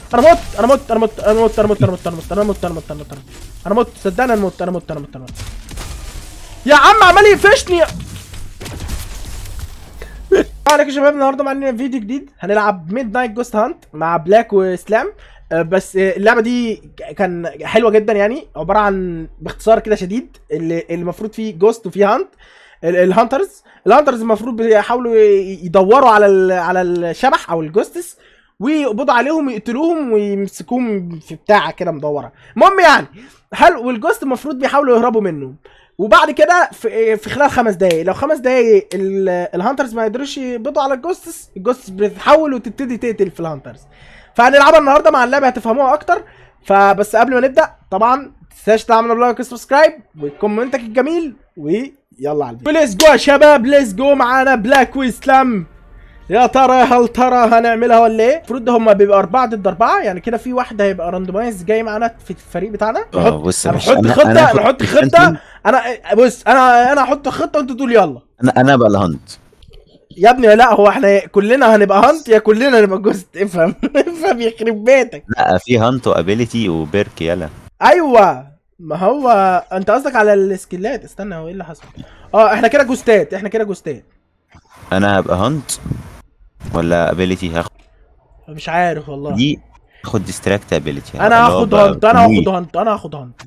انا مت انا مت انا مت انا مت انا مت انا مت انا مت انا مت انا مت انا مت انا مت صدقني انا مت انا مت انا مت انا مت يا عم عمال يقفشني عليكم يا شباب النهارده معانا فيديو جديد هنلعب ميد نايت جوست هانت مع بلاك واسلام آه، بس آه، اللعبه دي كان حلوه جدا يعني عباره عن باختصار كده شديد اللي اللي المفروض فيه جوست وفيه هانت ال- الهانترز الهانترز المفروض بيحاولوا ي- يدوروا على ال- على الشبح او الجوستس ويقبضوا عليهم ويقتلوهم ويمسكوهم في بتاعه كده مدوره المهم يعني حلو والجوست المفروض بيحاولوا يهربوا منه وبعد كده في, في خلال خمس دقايق لو خمس دقايق ال- الهانترز ما يقدروش يقبضوا على الجوستس الجوستس بتتحول وتبتدي تقتل في الهانترز فهنلعبها النهارده مع اللعبه هتفهموها اكتر فبس قبل ما نبدا طبعا ما تنساش تعملوا لايك وسبسكرايب وكومنتك الجميل ويلا على الفيديو ليتس جو يا شباب ليتس جو معانا بلاك واسلام يا ترى هل ترى هنعملها ولا ايه؟ المفروض هم بيبقى أربعة ضد أربعة يعني كده في واحد هيبقى راندمايز جاي معانا في الفريق بتاعنا اه نحط بص يا نحط باشا، أنا- خطة أنا هاخد نحط خطة الفانتوم، أنا بص أنا أنا هحط خطة وأنت تقول يلا انا انا بقى الهانت يا ابني لا هو احنا كلنا هنبقى هانت يا كلنا هنبقى جوست افهم افهم يخرب بيتك لا في هانت وابيليتي وبيرك يلا ايوه ما هو انت قصدك على السكيلات استنى هو ايه اللي حصل اه احنا كده جوستات احنا كده جوستات انا هبقى هانت ولا ابيليتي هاخد مش عارف والله دي هاخد ديستراكت ابيليتي انا هاخد هانت انا هاخد هانت انا هاخد هانت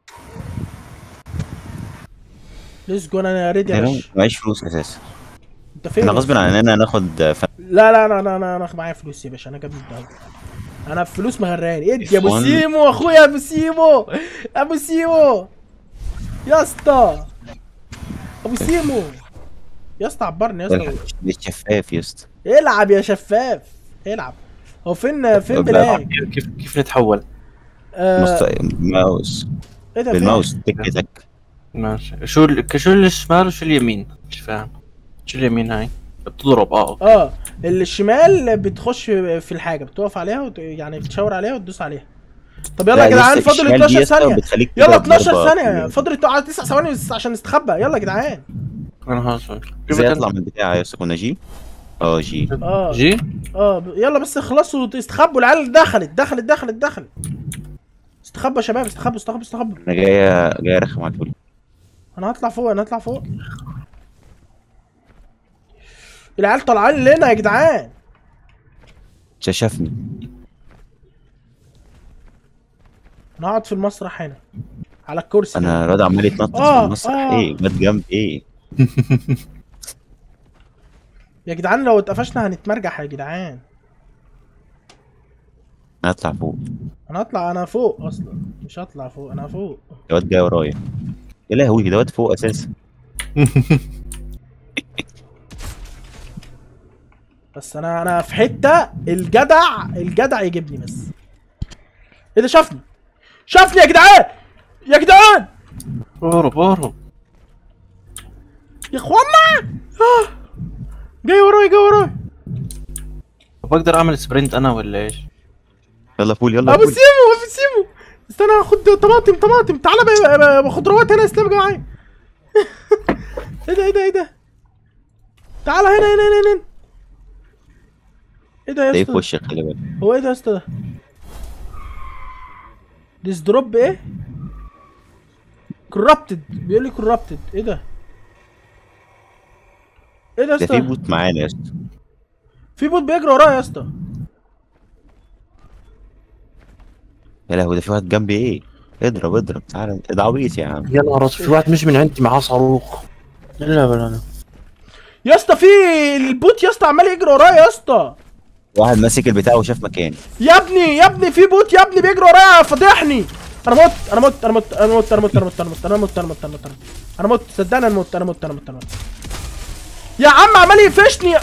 ليتس جو انا ريدي يا باشا معيش فلوس اساسا انت فين احنا غصب عننا ناخد فن... لا لا انا انا انا, أنا معايا فلوس يا باشا انا جايب الدهب انا فلوس مغراني ادي يا ابو إخوان. سيمو اخويا ابو سيمو ابو سيمو يا اسطى ابو سيمو يا اسطى عبرني يا اسطى مش شفاف يا اسطى العب يا شفاف العب هو فين فين طب بلاك كيف كيف نتحول؟ آه مست... ماوس ايه ده فين؟ بالماوس تك تك ماشي شو ال... شو الشمال وشو اليمين؟ مش فاهم شو اليمين هاي؟ بتضرب اه أوكي. اه الشمال بتخش في الحاجه بتقف عليها وت... يعني بتشاور عليها وتدوس عليها طب يلا لا، يا جدعان لسه فاضل الشمال دي 12 يا اسطى ثانيه بتخليك يلا تضرب 12 ضربة ثانيه في- فاضل 9 ثواني عشان نستخبى يلا يا جدعان انا هاصل كيف ازاي كان- اطلع من البتاع يا اسطى كنا جي اه جي اه جي؟ اه ب- يلا بس خلصوا استخبوا العيال دخلت دخلت دخلت دخلت استخبوا يا شباب استخبوا استخبوا استخبوا انا جاي جاي ارخم على الفل انا هطلع فوق انا هطلع فوق العيال طالعين لنا يا جدعان شافني انا هقعد في المسرح هنا على الكرسي انا الواد عمال يتنطط آه، في المسرح آه. ايه واد جنب ايه يا جدعان لو اتقفشنا هنتمرجح يا جدعان انا هطلع فوق انا هطلع انا فوق اصلا مش هطلع فوق انا فوق الواد جاي ورايا يا لهوي ده واد فوق اساسا بس انا انا في حته الجدع الجدع يجيبني بس ايه ده شافني شافني يا جدعان يا جدعان اهرب اهرب يا اخوانا آه. جاي وراي جاي وراي بقدر اعمل سبرنت انا ولا ايش؟ يلا فول يلا ابو فول سيمو ابو سيمو استنى هاخد طماطم طماطم تعالى ب- ب- بخضروات هنا اسلام جاي معايا ايه ده ايه ده ايه ده تعالى هنا هنا هنا هنا ايه ده يا تلاقيه في اسطى وشك خلي بالك هو ايه ده يا اسطى ده ديس دروب ايه كورابتد بيقول لي كورابتد ايه ده ايه ده يا ده في اسطى بوت معانا يا اسطى في بوت بيجري ورايا يا اسطى يا لهوي ده في واحد جنبي ايه اضرب اضرب تعالى ده عبيط يا عم يا نهار أسود، في واحد مش من عندي معاه صاروخ لا ولا انا يا اسطى في البوت يا اسطى عمال يجري ورايا يا اسطى واحد ماسك البتاع وشاف مكاني يا ابني يا ابني في بوت يا ابني بيجري ورايا فضحني انا مت انا مت انا مت انا مت انا مت انا مت انا مت انا مت انا مت انا مت انا مت صدقني انا مت انا مت انا مت انا مت يا عم عمال يقفشني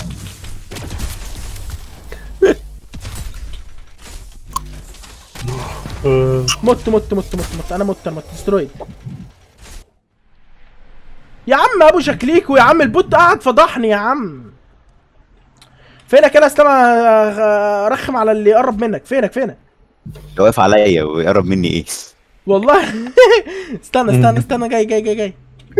مت مت مت مت مت انا مت انا مت دسترويد يا عم ابو شكليكو يا عم البوت قاعد فضحني يا عم فينك انا اسلام أ- ارخم على اللي يقرب منك فينك فينك ده واقف عليا ويقرب مني ايه والله استنى استنى استنى جاي جاي جاي جاي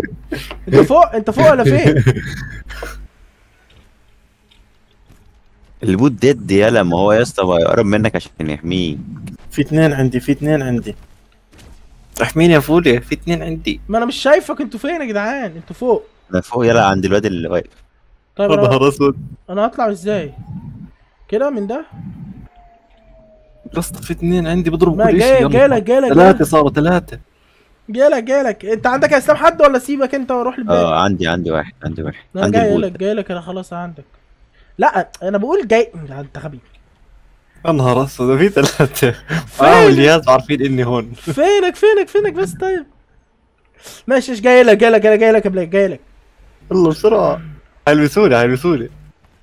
انت فوق انت فوق ولا فين البوت ديد يالا ما هو يا اسطى بقى يقرب منك عشان يحميك في اثنين عندي في اثنين عندي احميني يا فولي في اثنين عندي ما انا مش شايفك انتوا فين يا جدعان انتوا فوق انا فوق يالا عند الواد اللي واقف طيب يا انا, نهار اسود أنا هطلع ازاي كده من ده يا اسطى في اثنين عندي بضرب ما كل جاي شيء جالك جالك ثلاثة جالك صاروا ثلاثة جالك جالك انت عندك يا اسلام حد ولا سيبك انت واروح للباقي اه عندي عندي واحد عندي واحد انا عندي جاي البوت لك جاي لك انا خلاص عندك لا انا بقول جاي انت غبي يا نهار اسود في ثلاثة اه والياس عارفين اني هون فينك فينك فينك بس طيب ماشي ايش جاي لك جاي لك جاي لك جاي لك يا بلاك جاي لك يلا بسرعة حيلبسوني حيلبسوني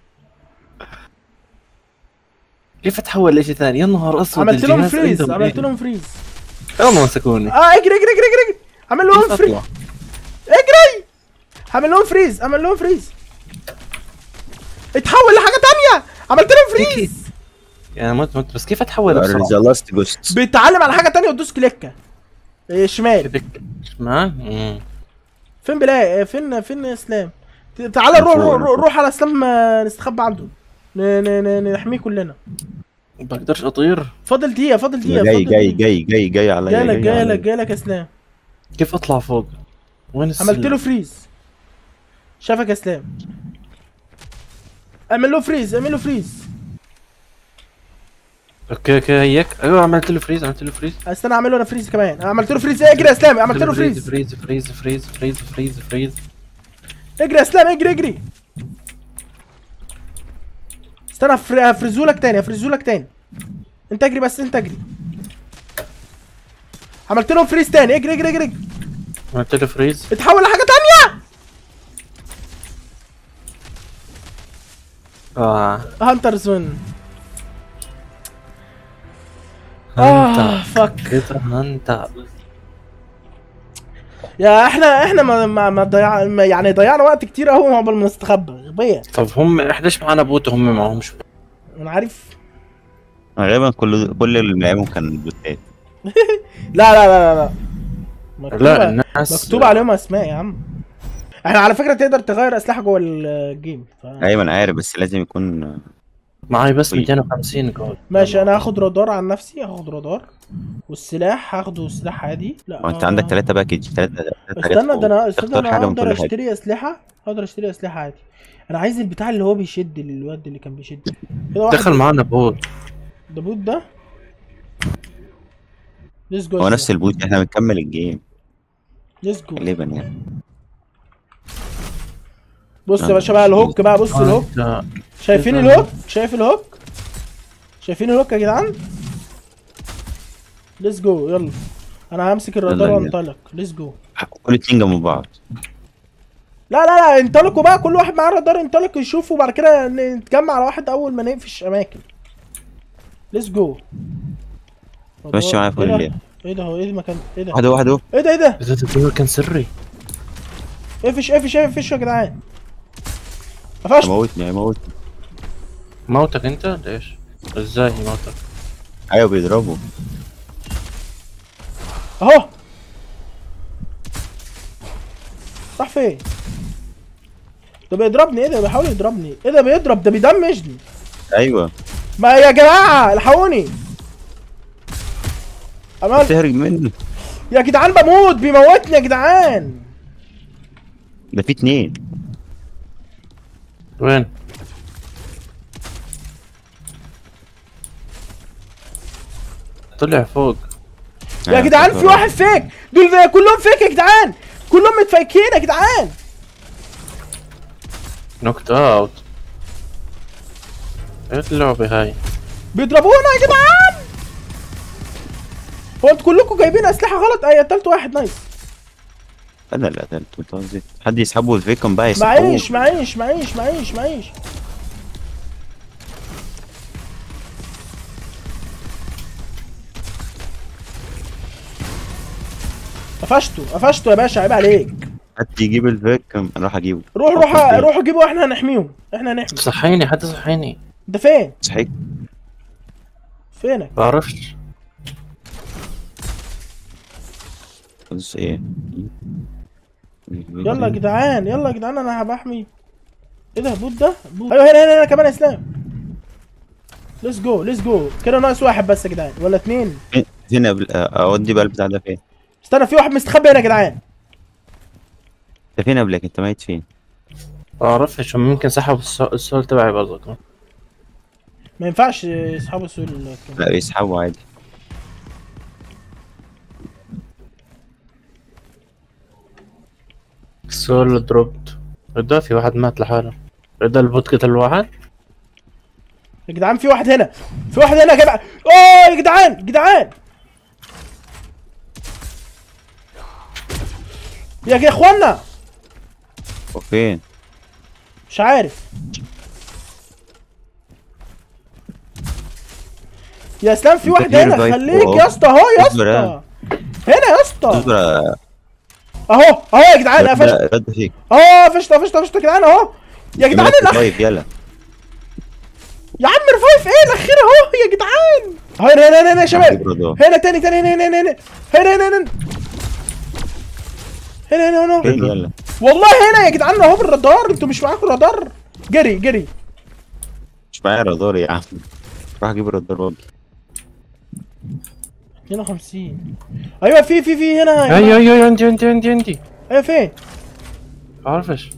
كيف اتحول لشيء ثاني يا نهار اسود عملت لهم الجهاز فريز عندهم عملت إيه؟ لهم فريز يلا مسكوني اه اجري اجري اجري اجري اجري عمل لهم كيف فريز أطلع؟ اجري عمل لهم فريز عمل لهم فريز اتحول لحاجه تانية عملت لهم فريز يا مت مت بس كيف اتحول بسرعة؟ ذا لاست جوست بيتعلم على حاجه تانية وتدوس كليكه إيه، شمال كيفك شمال؟ مم. فين بلاي فين فين اسلام ت- تعالى نروح فوق، روح, روح على اسلام آه، نستخبى عنده ن- ن- ن- نحميه كلنا بقدرش اطير فاضل دقيقه فاضل دقيقه جاي فاضل جاي دقيقة. جاي جاي جاي عليا جاي لك جاي عليا. لك جاي لك يا اسلام كيف اطلع فوق؟ وين السلم؟ عملت له فريز شافك يا اسلام اعمل له فريز اعمل له فريز اوكي اوكي هيك ايوه عملت له فريز عملت له فريز استنى اعمل له انا فريز كمان عملت له فريز اجري يا اسلام عملت له فريز فريز فريز فريز فريز فريز فريز اجري يا اسلام اجري اجري استنى أفر- افرزهولك تاني افرزهولك تاني انت اجري بس انت اجري عملت لهم فريز تاني اجري اجري اجري عملت له فريز اتحول لحاجه تانية اه هانترز وين اه هانتا فك كده هانتا يا احنا احنا ما ما, ما ضيع ما يعني ضيعنا وقت كتير قوي قبل ما نستخبى غبية طب هم احنا ليش معانا بوت وهم معهمش بوت؟ انا عارف غالبا كل كل اللي لعبهم كان بوتات لا لا لا لا لا مكتوب لا الناس مكتوب عليهم اسماء يا عم احنا على فكره تقدر تغير اسلحه جوه الجيم ف... ايوه انا عارف بس لازم يكون معي بس طيب. 250 جولد ماشي انا هاخد رادار عن نفسي هاخد رادار والسلاح هاخده سلاح عادي لا ما انت عندك ثلاثة باكج ثلاثة استنى ده انا استنى تختار انا حاجة من اقدر كل حاجة اشتري اسلحه اقدر اشتري اسلحه عادي انا عايز البتاع اللي هو بيشد الواد اللي كان بيشد كده واحد دخل معنا بوت ده بوت ده ليتس جو هو نفس البوت احنا بنكمل الجيم ليتس جو غالبا يعني بص يا باشا بقى الهوك بقى بص الهوك آه، شايفين إيه. الهوك شايف الهوك شايفين الهوك يا جدعان ليتس جو يلا انا همسك الرادار يلا بينا. وانطلق ليتس جو كل اتنين جنب بعض لا لا لا انطلقوا بقى كل واحد معاه رادار انطلق يشوفوا وبعد كده نتجمع على واحد اول ما نقفش اماكن ليتس جو ماشي معايا فوق ايه ده الليل ايه ده هو ايه المكان ايه ده واحد واحد اهو ايه ده ايه ده بس ده كان سري اقفش اقفش اقفش يا جدعان قفشت هيموتني هيموتني موتك انت ليش؟ ازاي موتك؟ ايوه بيضربوا اهو راح فين ده بيضربني ايه ده بيحاول يضربني ايه ده بيضرب ده بيدمجني ايوه ما يا جماعه الحقوني عملت تهرج مني يا جدعان بموت بيموتني يا جدعان ده في اتنين وين؟ طلع فوق يا جدعان في واحد فيك دول ده كلهم فيك يا جدعان كلهم متفيكين يا جدعان نوكت اوت ايه اللعبة هاي؟ بيضربونا يا جدعان هو انتوا كلكم جايبين اسلحه غلط اي قتلت واحد نايس انا اللي قتلته انت قصدي حد يسحبه الفيكم بقى يسحبوه معيش معيش معيش معيش معيش قفشته قفشته يا باشا عيب عليك حد يجيب الفيكم انا راح اجيبه روح روح أوكي. روحوا جيبوا احنا هنحميهم احنا هنحمي صحيني حد صحيني انت فين صحيح فينك بعرفش بص ايه يلا يا جدعان يلا يا جدعان انا هبحمي ايه ده بوت ده بوت. ايوه هنا هنا هنا كمان يا اسلام ليتس جو ليتس جو كده ناقص واحد بس يا جدعان ولا اتنين فين فين قبل آه، اودي بقى البتاع ده فين استنى في واحد مستخبي هنا يا جدعان انت فين قبلك انت ميت فين اعرفش هم يمكن سحبوا الس- السؤال تبعي برضه ما ينفعش يسحبوا السؤال كده. لا بيسحبوا عادي السؤال اللي دروبت رضا في واحد مات لحاله رضا البوت قتل واحد يا جدعان في واحد هنا في واحد هنا يا جدعان اوه يا جدعان يا جدعان يا يا اخوانا وفين مش عارف يا اسلام في انت واحد في هنا revive خليك اهو. يا اسطى اهو يا اصبر يا اسطى هنا يا اسطى اصبر يا- اهو اهو يا جدعان قفشت رد رد فيك اهو قفشت قفشت قفشت يا جدعان اهو يا جدعان الاخ طيب يلا يا عم ريفايف ايه الاخير اهو يا جدعان اهو هنا هنا هنا هنا يا شباب هجيب رضا. هنا تاني تاني هنا هنا هنا هنا هنا هنا هنا هنا هنا هنا فين يلا والله هنا يا جدعان اهو بالرادار انتوا مش معاكم رادار جري جري مش معايا رادار يا عم روح اجيب الرادار برضه 52 ايوه في في في هنا يا اي جماعة. اي اي عندي عندي عندي عندي ايوه فين اعرفش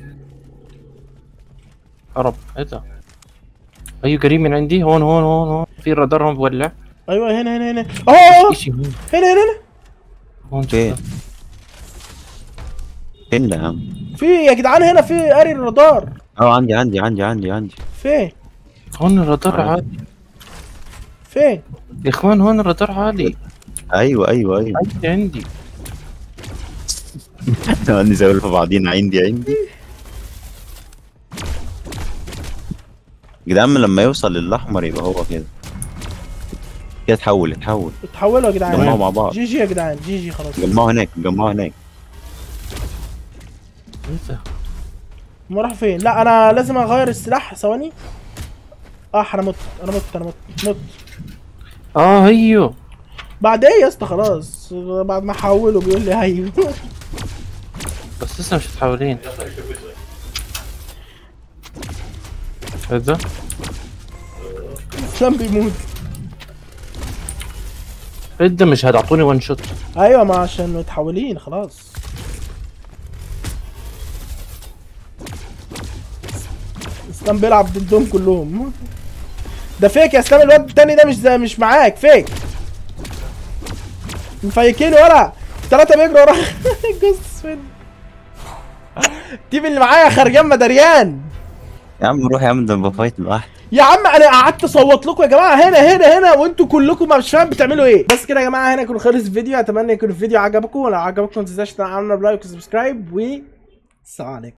هرب ايه ده ايوه قريب من عندي هون هون هون هون في رادار هون بولع ايوه هنا هنا هنا اهو اشي هون هنا هنا هنا هون فين شفته. فين ده يا عم في يا جدعان هنا في قاري الرادار اه عندي عندي عندي عندي عندي فين هون الرادار عادي. عالي فين يا اخوان هون الرادار عالي ايوه ايوه ايوه عندي عندي عندي زي في بعضين عندي عندي جدعان لما يوصل للاحمر يبقى هو كده كده اتحول اتحول اتحولوا يا جدعان جمعوا مع بعض جي جي يا جدعان جي جي خلاص جمعوا هناك جمعوا هناك ايه ده هم راحوا فين لا انا لازم اغير السلاح ثواني اه انا مت انا مت انا مت مت اه هيو بعد ايه يا اسطى خلاص بعد ما حوله بيقول لي هاي بس لسه مش متحولين ايه ده اسلام بيموت ايه ده مش هتعطوني وان شوت ايوه ما عشان متحولين خلاص اسلام بيلعب ضدهم كلهم ده فيك يا اسلام الواد التاني ده مش زي مش معاك فيك مفيكين ورا ثلاثة بيجروا ورا جوز فين التيم اللي معايا خرجان مدريان يا عم روح يا عم ده أنا بفايت لوحدي يا عم انا قعدت اصوت لكم يا جماعه هنا هنا هنا وانتوا كلكم مش فاهم بتعملوا ايه بس كده يا جماعه هنا يكون خلص الفيديو اتمنى يكون الفيديو عجبكم ولو عجبكم ما تنساش تعملوا لايك وسبسكرايب و السلام عليكم